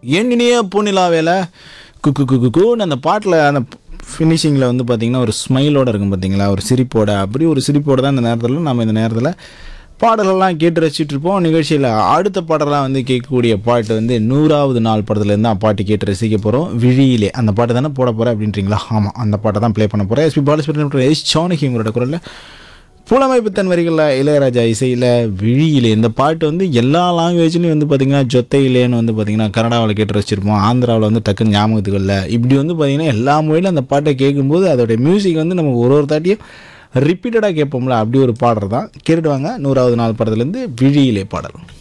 என் இனிய பூநிலா வேலை குக்கு குக்கு குன்னு அந்த பாட்டில் அந்த ஃபினிஷிங்கில் வந்து பார்த்திங்கன்னா ஒரு ஸ்மைலோட இருக்கும் பார்த்தீங்களா ஒரு சிரிப்போட அப்படி ஒரு சிரிப்போட தான் இந்த நேரத்தில் நம்ம இந்த நேரத்தில் பாடலெல்லாம் கேட்டு ரசிச்சுட்டு இருப்போம் நிகழ்ச்சியில் அடுத்த பாடலாம் வந்து கேட்கக்கூடிய பாட்டு வந்து நூறாவது நாள் படத்துலேருந்து தான் பாட்டு கேட்டு ரசிக்க போகிறோம் விழியிலே அந்த பாட்டு தானே போட போகிறேன் அப்படின்றீங்களா ஆமாம் அந்த பாட்டை தான் ப்ளே பண்ண போகிறேன் எஸ்பி பாலசுப்ரமணியம் எஸ் ஜானகி உங்களோட குரலில் புலமைப்பு தன் வரிகளில் இளையராஜா இசையில் விழியிலே இந்த பாட்டு வந்து எல்லா லாங்குவேஜ்லையும் வந்து பார்த்திங்கன்னா ஜொத்தையிலேன்னு வந்து பார்த்திங்கன்னா கன்னடாவில் கேட்டு வச்சுருப்போம் ஆந்திராவில் வந்து டக்குன்னு ஞாபகத்துக்கு இல்லை இப்படி வந்து பார்த்திங்கன்னா எல்லா மொழியிலும் அந்த பாட்டை கேட்கும்போது அதோடைய மியூசிக் வந்து நம்ம ஒரு ஒரு தாட்டியும் ரிப்பீட்டடாக கேட்போம்ல அப்படி ஒரு பாடல் தான் கேட்டுட்டு வாங்க நூறாவது நாள் படத்துலேருந்து விழியிலே பாடல்